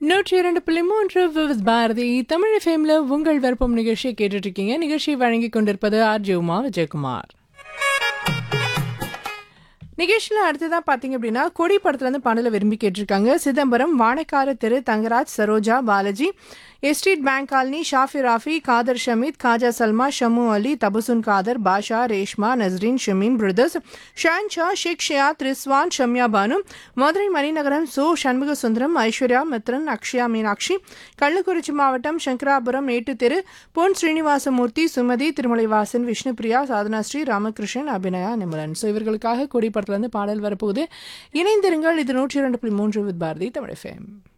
நூற்றி இரண்டு புள்ளி மூன்று விவித் பாரதி தமிழ் ஃபேம்ல உங்கள் விருப்பம் நிகழ்ச்சியை கேட்டுட்டு இருக்கீங்க நிகழ்ச்சியை வழங்கி கொண்டிருப்பது ஆர் உமா விஜயகுமார் நிகழ்ச்சியில் அடுத்ததாக பார்த்தீங்க அப்படின்னா கொடி படத்துலேருந்து பாடலை விரும்பி கேட்டிருக்காங்க சிதம்பரம் வானக்கார Thiru Thangaraj Saroja Balaji estate bank colony Shafi Rafi Khader Shameeth Khaja Salma Shamu Ali Tabassum Khader Basha Reshma Nasreen Shameen brothers Shan Shah Sheikh Shiyad Rizwan Shamya Banu Madurai Maninagaram சோ சண்முக சுந்தரம் ஐஸ்வர்யா மித்ரன் அக்ஷயா மீனாட்சி கள்ளக்குறிச்சி மாவட்டம் சங்கராபுரம் மேட்டுத்தெரு பொன் ஸ்ரீனிவாசமூர்த்தி சுமதி திருமலைவாசன் விஷ்ணுபிரியா சாதனா ஸ்ரீ ராமகிருஷ்ணன் அபிநயா நிமலன் ஸோ இவர்களுக்காக கொடி படத்துலேருந்து பாடல் வரப்போகுது இணைந்திருங்கள் இது நூற்றி இரண்டு புள்ளி மூன்று வித் பாரதி தமிழ் ஃபேம்